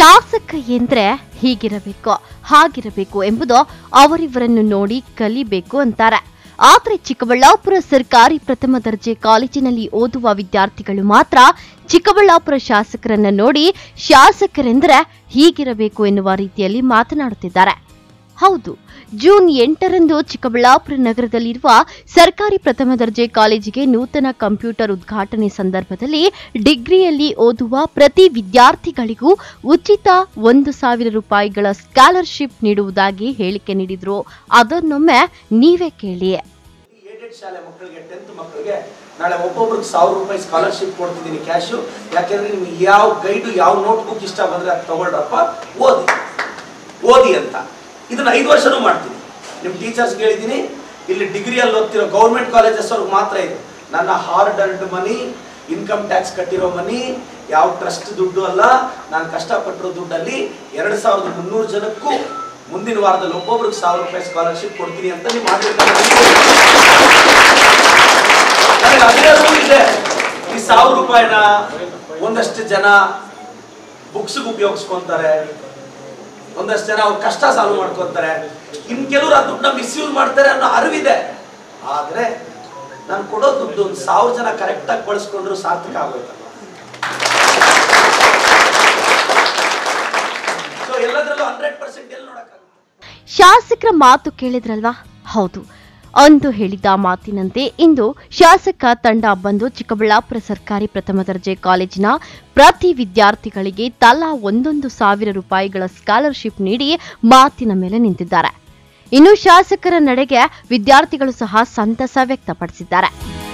ಶಾಸಕ ಎಂದ್ರೆ ಹೀಗಿರಬೇಕು ಹಾಗಿರಬೇಕು ಎಂಬುದು ಅವರಿವರನ್ನು ನೋಡಿ ಕಲಿಬೇಕು ಅಂತಾರೆ ಆದ್ರೆ ಚಿಕ್ಕಬಳ್ಳಾಪುರ ಸರ್ಕಾರಿ ಪ್ರಥಮ ದರ್ಜೆ ಕಾಲೇಜಿನಲ್ಲಿ ಓದುವ ವಿದ್ಯಾರ್ಥಿಗಳು ಮಾತ್ರ ಚಿಕ್ಕಬಳ್ಳಾಪುರ ಶಾಸಕರನ್ನ ನೋಡಿ ಶಾಸಕರೆಂದರೆ ಹೀಗಿರಬೇಕು ಎನ್ನುವ ರೀತಿಯಲ್ಲಿ ಮಾತನಾಡುತ್ತಿದ್ದಾರೆ ಹೌದು ಜೂನ್ ಎಂಟರಂದು ಚಿಕ್ಕಬಳ್ಳಾಪುರ ನಗರದಲ್ಲಿರುವ ಸರ್ಕಾರಿ ಪ್ರಥಮ ದರ್ಜೆ ಕಾಲೇಜಿಗೆ ನೂತನ ಕಂಪ್ಯೂಟರ್ ಉದ್ಘಾಟನೆ ಸಂದರ್ಭದಲ್ಲಿ ಡಿಗ್ರಿಯಲ್ಲಿ ಓದುವ ಪ್ರತಿ ವಿದ್ಯಾರ್ಥಿಗಳಿಗೂ ಉಚಿತ ಒಂದು ಸಾವಿರ ರೂಪಾಯಿಗಳ ಸ್ಕಾಲರ್ಶಿಪ್ ನೀಡುವುದಾಗಿ ಹೇಳಿಕೆ ನೀಡಿದ್ರು ಅದನ್ನೊಮ್ಮೆ ನೀವೇ ಕೇಳಿ ಏಡೆಡ್ ಶಾಲೆ ಮಕ್ಕಳಿಗೆ ಟೆಂತ್ ಮಕ್ಕಳಿಗೆ ನಾಳೆ ಒಬ್ಬೊಬ್ರಿಗೆ ಸಾವಿರ ರೂಪಾಯಿ ಸ್ಕಾಲರ್ಶಿಪ್ ಕೊಡ್ತಿದ್ದೀನಿ ಕ್ಯಾಶು ಯಾಕೆಂದ್ರೆ ನಿಮ್ಗೆ ಯಾವ ಗೈಡು ಯಾವ ನೋಟ್ಬುಕ್ ಇಷ್ಟ ಬಂದ್ರೆ ಅದು ತಗೊಳ್ರಪ್ಪ ಓದಿ ಓದಿ ಅಂತ ಇದನ್ನ ಐದು ವರ್ಷನೂ ಮಾಡ್ತೀನಿ ನಿಮ್ಮ ಟೀಚರ್ಸ್ಗೆ ಹೇಳಿದ್ದೀನಿ ಇಲ್ಲಿ ಡಿಗ್ರಿಯಲ್ಲಿ ಓದ್ತಿರೋ ಗೌರ್ಮೆಂಟ್ ಕಾಲೇಜಸ್ ಅವ್ರಿಗೆ ಮಾತ್ರ ಇದು ನನ್ನ hard earned money income tax ಕಟ್ಟಿರೋ ಮನಿ ಯಾವ ಟ್ರಸ್ಟ್ ದುಡ್ಡು ಅಲ್ಲ ನಾನು ಕಷ್ಟಪಟ್ಟಿರೋ ದುಡ್ಡಲ್ಲಿ ಎರಡು ಸಾವಿರದ ಮುನ್ನೂರು ಜನಕ್ಕೂ ಮುಂದಿನ ವಾರದಲ್ಲಿ ಒಬ್ಬೊಬ್ರಿಗೆ ಸಾವಿರ ರೂಪಾಯಿ ಸ್ಕಾಲರ್ಶಿಪ್ ಕೊಡ್ತೀನಿ ಅಂತ ನೀವು ನನಗೆ ಅದೇ rule ಇದೆ ಈ ಸಾವಿರ ರೂಪಾಯಿನ ಒಂದಷ್ಟು ಜನ ಬುಕ್ಸ್ಗೆ ಉಪಯೋಗಿಸ್ಕೊಂತಾರೆ ಒಂದಷ್ಟು ಜನ ಅವ್ರ ಕಷ್ಟ ಸಾಲ್ವ್ ಮಾಡ್ಕೊಂತಾರೆ ಇನ್ ಕೆಲವರು ಆ ದುಡ್ಡನ್ನ ಮಿಸ್ಯೂಸ್ ಮಾಡ್ತಾರೆ ಅನ್ನೋ ಅರಿವಿದೆ ಆದ್ರೆ ನಾನು ಕೊಡೋ ದುಡ್ಡು ಒಂದು ಸಾವಿರ ಜನ ಕರೆಕ್ಟಾಗಿ ಬಳಸ್ಕೊಂಡ್ರು ಸಾರ್ಥಕ ಆಗೋಯ್ತಲ್ಲ ಸೊ ಎಲ್ಲದರಲ್ಲೂ ಹಂಡ್ರೆಡ್ ಪರ್ಸೆಂಟ್ ಎಲ್ಲಿ ನೋಡಕ್ಕಾಗುತ್ತೆ ಶಾಸಕರ ಮಾತು ಕೇಳಿದ್ರಲ್ವಾ ಹೌದು ಅಂದು ಹೇಳಿದ ಮಾತಿನಂತೆ ಇಂದು ಶಾಸಕ ತಂಡ ಬಂದು ಚಿಕ್ಕಬಳ್ಳಾಪುರ ಸರ್ಕಾರಿ ಪ್ರಥಮ ದರ್ಜೆ ಕಾಲೇಜಿನ ಪ್ರತಿ ವಿದ್ಯಾರ್ಥಿಗಳಿಗೆ ತಲಾ ಒಂದೊಂದು ಸಾವಿರ ರೂಪಾಯಿಗಳ ಸ್ಕಾಲರ್ಶಿಪ್ ನೀಡಿ ಮಾತಿನ ಮೇಲೆ ನಿಂತಿದ್ದಾರೆ ಇನ್ನು ಶಾಸಕರ ನಡೆಗೆ ವಿದ್ಯಾರ್ಥಿಗಳು ಸಹ ಸಂತಸ ವ್ಯಕ್ತಪಡಿಸಿದ್ದಾರೆ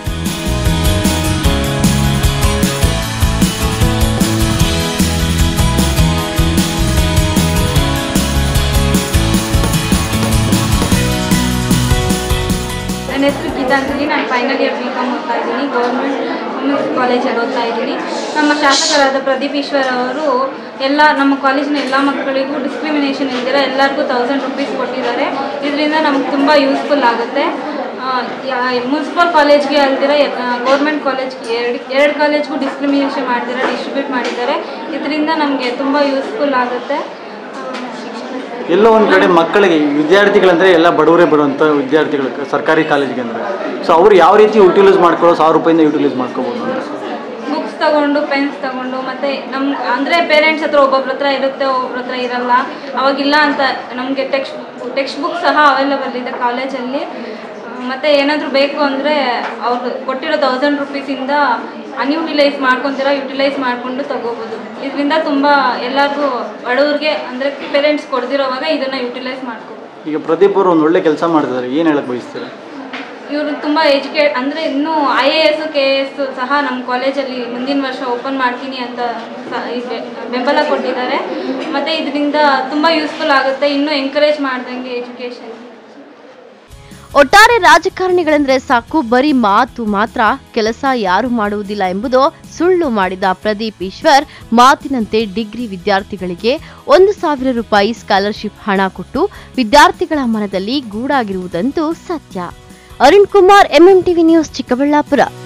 ನನ್ನ ಹೆಸರು ಗೀತಾಂಜಲಿ ನಾನು ಫೈನಲ್ ಇಯರ್ ಬಿ ಕಾಮ್ ಓದ್ತಾ ಇದ್ದೀನಿ ಗೌರ್ಮೆಂಟ್ ವುಮೆನ್ಸ್ ಕಾಲೇಜಲ್ಲಿ ಓದ್ತಾ ಇದ್ದೀನಿ ನಮ್ಮ ಶಾಸಕರಾದ ಪ್ರದೀಪ್ ಈಶ್ವರ್ ಅವರು ಎಲ್ಲ ನಮ್ಮ ಕಾಲೇಜಿನ ಎಲ್ಲ ಮಕ್ಕಳಿಗೂ ಡಿಸ್ಕ್ರಿಮಿನೇಷನ್ ಇಲ್ದಿರ ಎಲ್ಲರಿಗೂ ತೌಸಂಡ್ ರುಪೀಸ್ ಕೊಟ್ಟಿದ್ದಾರೆ ಇದರಿಂದ ನಮ್ಗೆ ತುಂಬ ಯೂಸ್ಫುಲ್ ಆಗುತ್ತೆ ಮುನ್ಸಿಪಲ್ ಕಾಲೇಜ್ಗೆ ಅಲ್ದಿರ ಗೌರ್ಮೆಂಟ್ ಕಾಲೇಜ್ಗೆ ಎರಡು ಎರಡು ಕಾಲೇಜ್ಗೂ ಡಿಸ್ಕ್ರಿಮಿನೇಷನ್ ಮಾಡ್ದಿರ ಡಿಸ್ಟ್ರಿಬ್ಯೂಟ್ ಮಾಡಿದ್ದಾರೆ ಇದರಿಂದ ನಮಗೆ ತುಂಬ ಯೂಸ್ಫುಲ್ ಆಗುತ್ತೆ ಎಲ್ಲೋ ಒಂದು ಕಡೆ ಮಕ್ಕಳಿಗೆ ವಿದ್ಯಾರ್ಥಿಗಳಂದರೆ ಎಲ್ಲ ಬಡವರೇ ಬರುವಂಥ ವಿದ್ಯಾರ್ಥಿಗಳು ಕ- ಸರ್ಕಾರಿ ಕಾಲೇಜಿಗೆ ಅಂದರೆ ಸೊ ಅವ್ರು ಯಾವ ರೀತಿ ಯುಟಿಲೈಸ್ ಮಾಡ್ಕೊಳ್ಳೋ ಸಾವಿರ ರೂಪಾಯಿಂದ ಯುಟಿಲೈಸ್ ಮಾಡ್ಕೋಬೋದು ಅಂತ ಬುಕ್ಸ್ ತಗೊಂಡು ಪೆನ್ಸ್ ತಗೊಂಡು ಮತ್ತೆ ನಮ್ ಅಂದರೆ ಪೇರೆಂಟ್ಸ್ ಹತ್ರ ಒಬ್ಬೊಬ್ರ ಹತ್ರ ಇರುತ್ತೆ ಒಬ್ಬೊಬ್ರ ಹತ್ರ ಇರಲ್ಲ ಅವಾಗಿಲ್ಲ ಅಂತ ನಮಗೆ ಟೆಕ್ಸ್ಟ್ ಟೆಕ್ಸ್ಟ್ ಬುಕ್ ಸಹ ಅವೈಲೇಬಲ್ ಇದೆ ಕಾಲೇಜಲ್ಲಿ ಮತ್ತು ಏನಾದರೂ ಬೇಕು ಅಂದರೆ ಅವ್ರು ಕೊಟ್ಟಿರೋ ತೌಸಂಡ್ ರುಪೀಸಿಂದ ಅನ್ಯೂಟಿಲೈಸ್ ಮಾಡ್ಕೊತೀರ ಯುಟಿಲೈಸ್ ಮಾಡಿಕೊಂಡು ತಗೋಬೋದು ಇದರಿಂದ ತುಂಬ ಎಲ್ಲರಿಗೂ ಬಡವ್ರಿಗೆ ಅಂದರೆ ಪೇರೆಂಟ್ಸ್ ಕೊಡ್ದಿರೋವಾಗ ಇದನ್ನು ಯುಟಿಲೈಸ್ ಮಾಡ್ಕೋಬೋದು ಈಗ ಪ್ರದೀಪ್ ಅವರು ಒಂದು ಒಳ್ಳೆ ಕೆಲಸ ಮಾಡ್ತಿದ್ದಾರೆ ಏನು ಹೇಳಕ್ಕೆ ಬಯಸ್ತೀರಾ ಇವರು ತುಂಬ ಎಜುಕೇಟ್ ಅಂದರೆ ಇನ್ನೂ I A S K A S ಸಹ ನಮ್ಮ ಕಾಲೇಜಲ್ಲಿ ಮುಂದಿನ ವರ್ಷ ಓಪನ್ ಮಾಡ್ತೀನಿ ಅಂತ ಸ- ಇದೆ ಬೆಂಬಲ ಕೊಟ್ಟಿದ್ದಾರೆ ಮತ್ತು ಇದರಿಂದ ತುಂಬ ಯೂಸ್ಫುಲ್ ಆಗುತ್ತೆ ಇನ್ನೂ ಎಂಕರೇಜ್ ಮಾಡ್ದಂಗೆ ಎಜುಕೇಷನ್ ಒಟ್ಟಾರೆ ರಾಜಕಾರಣಿಗಳೆಂದ್ರೆ ಸಾಕು ಬರೀ ಮಾತು ಮಾತ್ರ ಕೆಲಸ ಯಾರು ಮಾಡುವುದಿಲ್ಲ ಎಂಬುದು ಸುಳ್ಳು ಮಾಡಿದ ಪ್ರದೀಪ್ ಈಶ್ವರ್ ಮಾತಿನಂತೆ ಡಿಗ್ರಿ ವಿದ್ಯಾರ್ಥಿಗಳಿಗೆ ಒಂದು ಸಾವಿರ ರೂಪಾಯಿ ಸ್ಕಾಲರ್ಶಿಪ್ ಹಣ ಕೊಟ್ಟು ವಿದ್ಯಾರ್ಥಿಗಳ ಮನದಲ್ಲಿ ಗೂಡಾಗಿರುವುದಂತೂ ಸತ್ಯ ಅರುಣ್ ಕುಮಾರ್ ಎಂಎಂಟಿವಿ ನ್ಯೂಸ್ ಚಿಕ್ಕಬಳ್ಳಾಪುರ